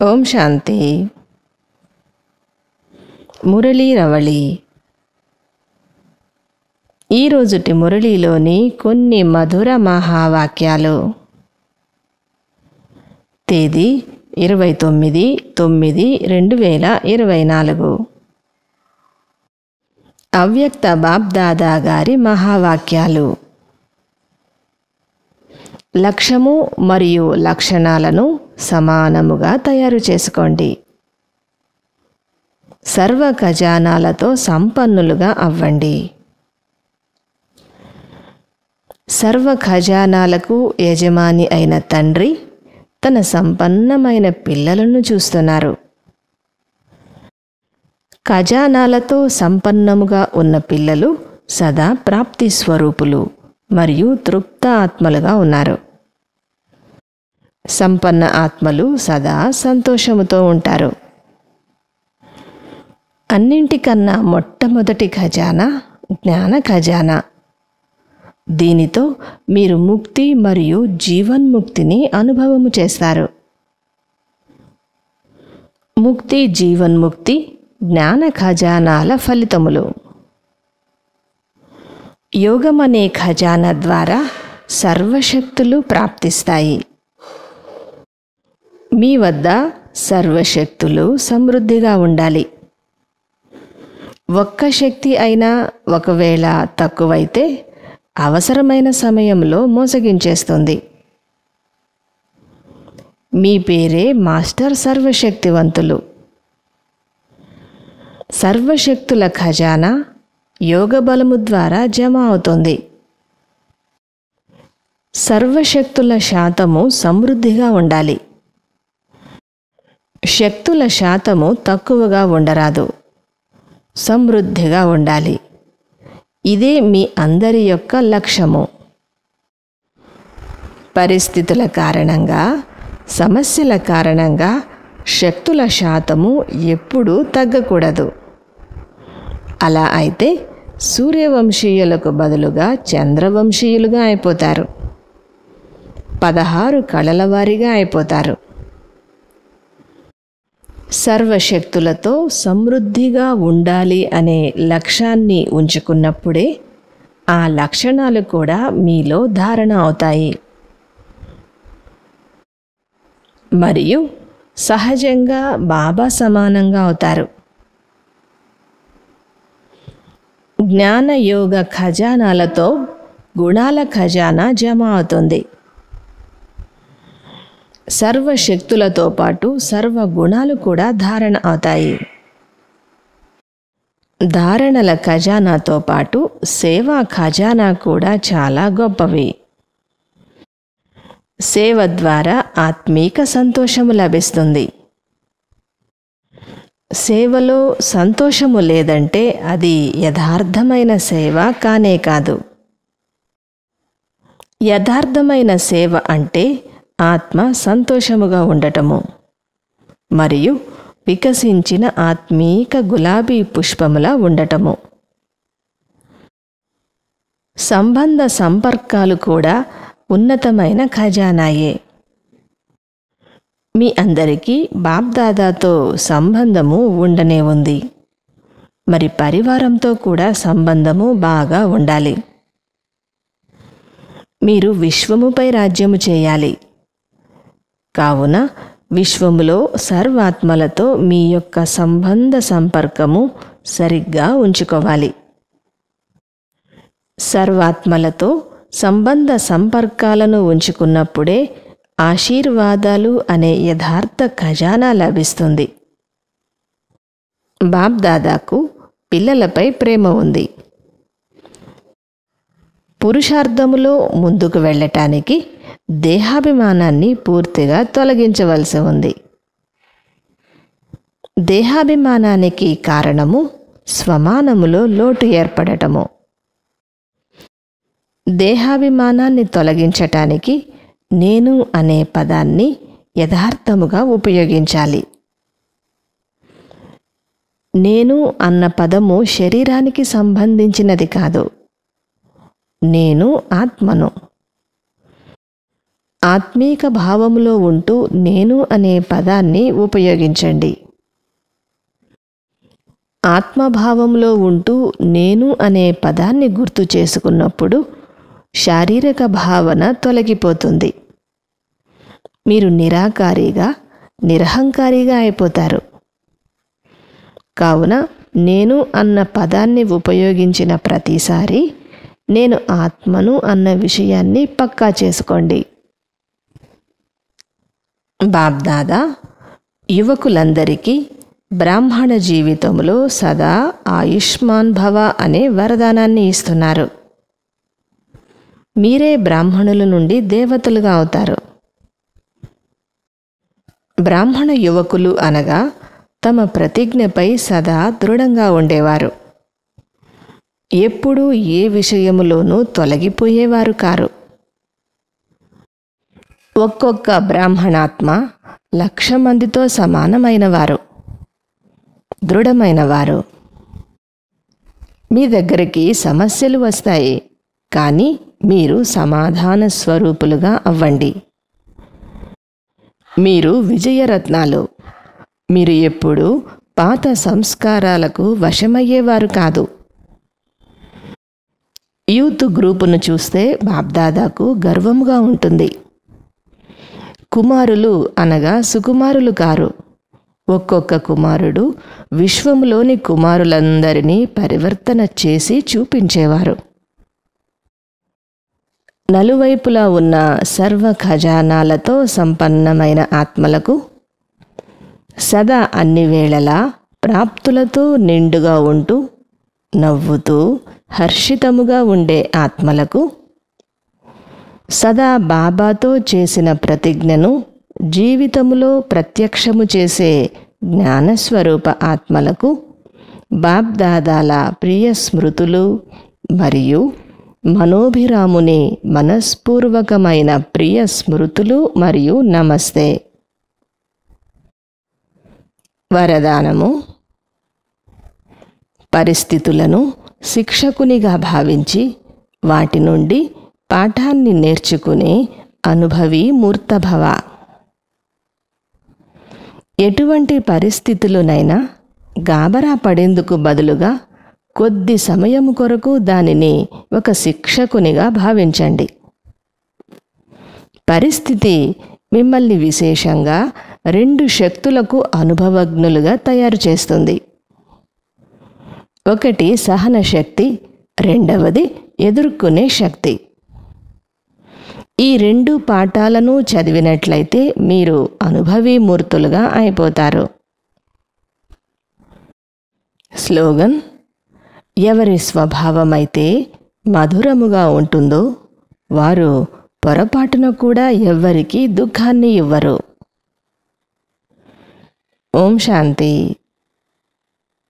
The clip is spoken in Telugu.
ఓం శాంతి మురళీ రవళి ఈరోజుటి మురళీలోని కొన్ని మధుర మహావాక్యాలు తేదీ ఇరవై తొమ్మిది తొమ్మిది రెండు వేల ఇరవై నాలుగు అవ్యక్త బాబ్దాదా గారి మహావాక్యాలు లక్ష్యము మరియు లక్షణాలను సమానముగా తయారు చేసుకోండి సర్వ ఖజానాలతో సంపన్నులుగా అవ్వండి సర్వ ఖజానాలకు యజమాని అయిన తండ్రి తన సంపన్నమైన పిల్లలను చూస్తున్నారు ఖజానాలతో సంపన్నముగా ఉన్న పిల్లలు సదా ప్రాప్తి స్వరూపులు మరియు తృప్త ఆత్మలుగా ఉన్నారు సంపన్న ఆత్మలు సదా సంతోషముతో ఉంటారు అన్నింటికన్నా మొట్టమొదటి ఖజానా జ్ఞాన ఖజానా దీనితో మీరు ముక్తి మరియు జీవన్ముక్తిని అనుభవము చేస్తారు ముక్తి జీవన్ముక్తి జ్ఞాన ఖజానాల ఫలితములు యోగం అనే ఖజానా ద్వారా సర్వశక్తులు ప్రాప్తిస్తాయి మీ వద్ద సర్వశక్తులు సమృద్ధిగా ఉండాలి ఒక్క శక్తి అయినా ఒకవేళ తక్కువైతే అవసరమైన సమయంలో మోసగించేస్తుంది మీ పేరే మాస్టర్ సర్వశక్తివంతులు సర్వశక్తుల ఖజానా యోగ బలము ద్వారా జమ అవుతుంది సర్వశక్తుల శాతము సమృద్ధిగా ఉండాలి శక్తుల శాతము తక్కువగా ఉండరాదు సమృద్ధిగా ఉండాలి ఇదే మీ అందరి యొక్క లక్ష్యము పరిస్థితుల కారణంగా సమస్యల కారణంగా శక్తుల శాతము ఎప్పుడూ తగ్గకూడదు అలా అయితే సూర్యవంశీయులకు బదులుగా చంద్రవంశీయులుగా అయిపోతారు పదహారు కళల వారిగా అయిపోతారు సర్వశక్తులతో సమృద్ధిగా ఉండాలి అనే లక్ష్యాన్ని ఉంచుకున్నప్పుడే ఆ లక్షణాలు కూడా మీలో ధారణ అవుతాయి మరియు సహజంగా బాబా సమానంగా అవుతారు జ్ఞానయోగ ఖజానాలతో గుణాల ఖజానా జమ అవుతుంది సర్వశక్తులతో పాటు సర్వ గుణాలు కూడా ధారణ అవుతాయి ధారణల ఖజానాతో పాటు సేవా ఖజానా కూడా చాలా గొప్పవి సేవ ద్వారా ఆత్మీక సంతోషము లభిస్తుంది సేవలో సంతోషము లేదంటే అది యథార్థమైన సేవ కానే కాదు యథార్థమైన సేవ అంటే ఆత్మ సంతోషముగా ఉండటము మరియు వికసించిన ఆత్మీక గులాబీ పుష్పములా ఉండటము సంబంధ సంపర్కాలు కూడా ఉన్నతమైన ఖజానాయే మీ అందరికీ బాబ్దాదాతో సంబంధము ఉండనే ఉంది మరి పరివారంతో కూడా సంబంధము బాగా ఉండాలి మీరు విశ్వముపై రాజ్యము చేయాలి కావున విశ్వములో సర్వాత్మలతో మీ యొక్క సంబంధ సంపర్కము సరిగ్గా ఉంచుకోవాలి సర్వాత్మలతో సంబంధ సంపర్కాలను ఉంచుకున్నప్పుడే ఆశీర్వాదాలు అనే యథార్థ ఖజానా లభిస్తుంది బాబ్దాదాకు పిల్లలపై ప్రేమ ఉంది పురుషార్థములో ముందుకు వెళ్ళటానికి దేహాభిమానాన్ని పూర్తిగా తొలగించవలసి ఉంది దేహాభిమానానికి కారణము స్వమానములో లోటు ఏర్పడటము దేహాభిమానాన్ని తొలగించటానికి నేను అనే పదాన్ని యథార్థముగా ఉపయోగించాలి నేను అన్న పదము శరీరానికి సంబంధించినది కాదు నేను ఆత్మను ఆత్మీక భావములో ఉంటూ నేను అనే పదాన్ని ఉపయోగించండి ఆత్మభావంలో ఉంటూ నేను అనే పదాన్ని గుర్తు చేసుకున్నప్పుడు శారీరక భావన తొలగిపోతుంది మీరు నిరాకారిగా నిరహంకారిగా అయిపోతారు కావున నేను అన్న పదాన్ని ఉపయోగించిన ప్రతిసారి నేను ఆత్మను అన్న విషయాన్ని పక్కా చేసుకోండి బాబ్దాదా యువకులందరికీ బ్రాహ్మణ జీవితంలో సదా ఆయుష్మాన్ భవ అనే వరదానాన్ని ఇస్తున్నారు మీరే బ్రాహ్మణుల నుండి దేవతలుగా అవుతారు బ్రాహ్మణ యువకులు అనగా తమ ప్రతిజ్ఞపై సదా దృఢంగా ఉండేవారు ఎప్పుడూ ఏ విషయములోనూ తొలగిపోయేవారు కారు ఒక్కొక్క బ్రాహ్మణాత్మ లక్ష మందితో సమానమైనవారు దృఢమైనవారు మీ దగ్గరికి సమస్యలు వస్తాయి కానీ మీరు సమాధాన స్వరూపులుగా అవ్వండి మీరు విజయరత్నాలు మీరు ఎప్పుడూ పాత సంస్కారాలకు వశమయ్యేవారు కాదు యూత్ గ్రూపును చూస్తే బాబ్దాదాకు గర్వముగా ఉంటుంది కుమారులు అనగా సుకుమారులు కారు ఒక్కొక్క కుమారుడు విశ్వంలోని కుమారులందరినీ పరివర్తన చేసి చూపించేవారు నలువైపులా ఉన్న సర్వ ఖజానాలతో సంపన్నమైన ఆత్మలకు సదా అన్ని వేళలా ప్రాప్తులతో నిండుగా ఉంటూ నవ్వుతూ హర్షితముగా ఉండే ఆత్మలకు సదా బాబాతో చేసిన ప్రతిజ్ఞను జీవితములో ప్రత్యక్షము చేసే జ్ఞానస్వరూప ఆత్మలకు బాబ్దాదాల ప్రియ స్మృతులు మరియు మనోభిరాముని మనస్పూర్వకమైన ప్రియ స్మృతులు మరియు నమస్తే వరదానము పరిస్థితులను శిక్షకునిగా భావించి వాటి నుండి పాఠాన్ని నేర్చుకునే అనుభవి మూర్తభవ ఎటువంటి పరిస్థితులనైనా గాబరా పడేందుకు బదులుగా కొద్ది సమయం కొరకు దానిని ఒక శిక్షకునిగా భావించండి పరిస్థితి మిమ్మల్ని విశేషంగా రెండు శక్తులకు అనుభవజ్ఞులుగా తయారు చేస్తుంది ఒకటి సహన శక్తి రెండవది ఎదుర్కొనే శక్తి ఈ రెండు పాఠాలను చదివినట్లయితే మీరు అనుభవీ మూర్తులుగా అయిపోతారు స్లోగన్ ఎవరి స్వభావమైతే మధురముగా ఉంటుందో వారు పొరపాటున కూడా ఎవ్వరికీ దుఃఖాన్ని ఇవ్వరు ఓం శాంతి